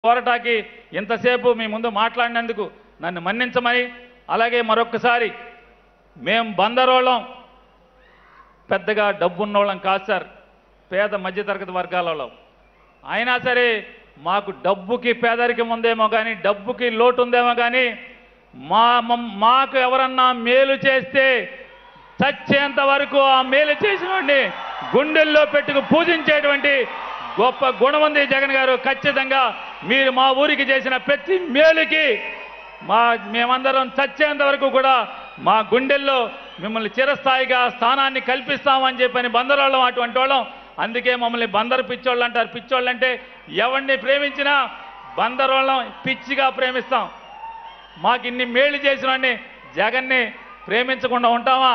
పోరాటాకి ఇంతసేపు మీ ముందు మాట్లాడినందుకు నన్ను మన్నించమని అలాగే మరొక్కసారి మేం బందరోళ్ళం పెద్దగా డబ్బున్నోళ్ళం కాదు సార్ పేద మధ్యతరగతి వర్గాలలో అయినా సరే మాకు డబ్బుకి పేదరికం ఉందేమో కానీ డబ్బుకి లోటు ఉందేమో కానీ మా మమ్- మాకు ఎవరన్నా మేలు చేస్తే చచ్చేంత వరకు ఆ మేలు చేసినోడిని గుండెల్లో పెట్టుకు పూజించేటువంటి గొప్ప గుణం ఉంది జగన్ గారు ఖచ్చితంగా మీరు మా ఊరికి చేసిన ప్రతి మేలుకి మా మేమందరం చచ్చేంత వరకు కూడా మా గుండెల్లో మిమ్మల్ని చిరస్థాయిగా స్థానాన్ని కల్పిస్తామని చెప్పని బందరోళ్ళం అటువంటి వాళ్ళం అందుకే మమ్మల్ని బందరు పిచ్చోళ్ళు అంటారు పిచ్చోళ్ళు అంటే ఎవరిని ప్రేమించినా బందరోళ్ళం పిచ్చిగా ప్రేమిస్తాం మాకు ఇన్ని మేళ్లు చేసిన వాడిని జగన్ని ప్రేమించకుండా ఉంటామా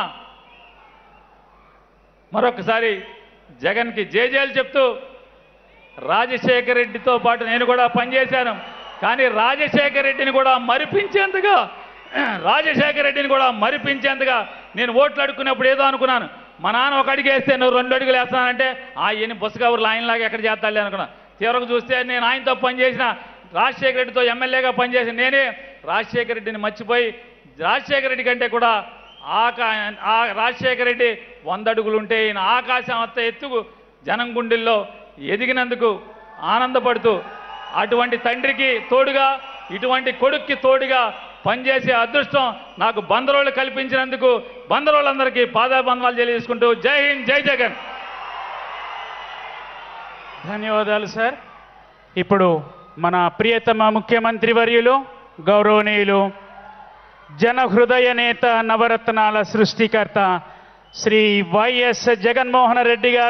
మరొకసారి జగన్కి జేజేలు చెప్తూ రాజశేఖర రెడ్డితో పాటు నేను కూడా పనిచేశాను కానీ రాజశేఖర రెడ్డిని కూడా మరిపించేంతగా రాజశేఖర రెడ్డిని కూడా మరిపించేంతగా నేను ఓట్లు అడుక్కున్నప్పుడు ఏదో అనుకున్నాను మా నాన్న ఒక అడుగు వేస్తే నువ్వు రెండు అడుగులు వేస్తానంటే ఆ ఈయన బుసగవర్లు ఆయనలాగా ఎక్కడ చేస్తాడులే అనుకున్నా చివరకు చూస్తే నేను ఆయనతో పనిచేసిన రాజశేఖర రెడ్డితో ఎమ్మెల్యేగా పనిచేసిన నేనే రాజశేఖర రెడ్డిని మర్చిపోయి రాజశేఖర రెడ్డి కంటే కూడా ఆకా ఆ రాజశేఖర రెడ్డి వంద అడుగులు ఉంటే ఈయన ఆకాశం అంత ఎత్తుకు జనం గుండెల్లో ఎదిగినందుకు ఆనందపడుతూ అటువంటి తండ్రికి తోడుగా ఇటువంటి కొడుక్కి తోడుగా పనిచేసే అదృష్టం నాకు బందరోళ్ళు కల్పించినందుకు బందరోళ్ళందరికీ పాదాబంధాలు తెలియజేసుకుంటూ జై హింద్ జై జగన్ ధన్యవాదాలు సార్ ఇప్పుడు మన ప్రియతమ ముఖ్యమంత్రి వర్యులు గౌరవనీయులు జన హృదయ నేత నవరత్నాల సృష్టికర్త శ్రీ వైఎస్ జగన్మోహన్ రెడ్డి గారు